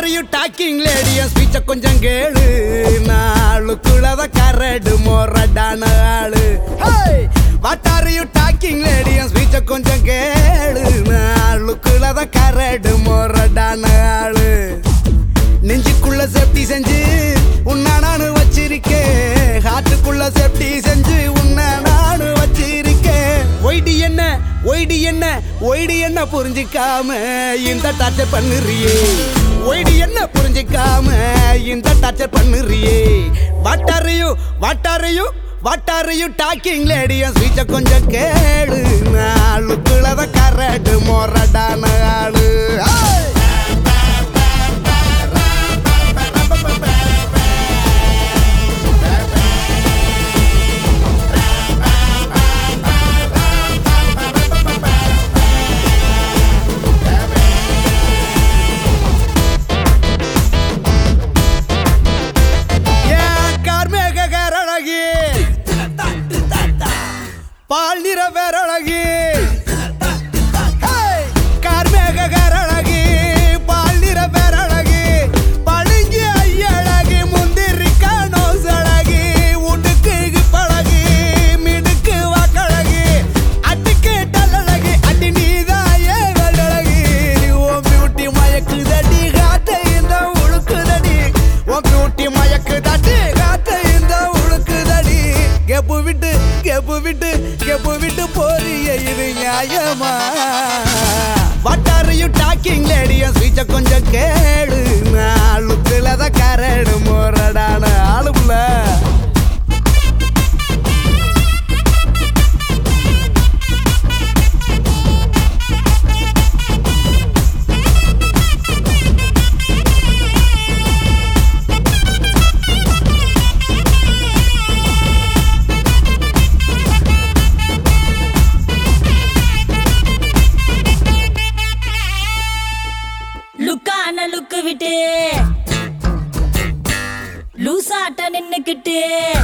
R you talking lady என் ஸ்பீச்ச கொஞ்சம் கேளு நாளுக்குள்ளத கரடு மொரடான ஆளு what are you talking lady என் ஸ்பீச்ச கொஞ்சம் கேளு நாளுக்குள்ளத கரடு மொரடான ஆளு நெஞ்சுக்குள்ள சேஃப்டி செஞ்சு உன்னை நானு வச்சிருக்கேன் ஹார்ட்டுக்குள்ள சேஃப்டி செஞ்சு உன்னை நானு வச்சிருக்கேன் ஒய்டி என்ன ஒய்டி என்ன ஒய்டி என்ன புரிஞ்சிக்காம இந்த டார்ச்சர் பண்ணுறியே ஒய்டி என்ன புரிஞ்சிக்காம இந்த டார்ச்சர் பண்ணுறியே வாட்டாரையும் வாட்டாரையும் வாட்டாரையும் டாக்கிங் லேடியும் ஸ்வீச்ச கொஞ்சம் கேளு நாளுக்குள்ளத கரடு மொரடான ஆளு Hey! ஏன் கார்மேக கரழகி பால் நிற வேரழகி ஹேய்! கார்மேக கரழகி பால் நிற வேரழகி பழுங்கி ஐயழகி முந்திரிக்கா நோசழகி உடுக்கு பழகி மிடுக்கு வாக்கழகி அட்டுக்கு டல்லழகி அடி நீதாயே வல்லழகி ஓம் பியூட்டி மயக்குதடி காத்த இந்த உழுக்குதடி ஓம் பியூட்டி மயக்குதடி காத்த இந்த உழுக்குதடி கெப்பு விட்டு கெப்பு விட்டு கெப்பு விட்டு போறிய இது நியாயமா வாட் ஆர் யூ டாக்கிங் லேடிய ஸ்வீச்ச கொஞ்சம் கேளு நாளுக்குள்ள தான் கரடு முரடான ஆளுப்புல லுக்கான லுக்கு விட்டு லூசாட்ட நின்னுக்கிட்டு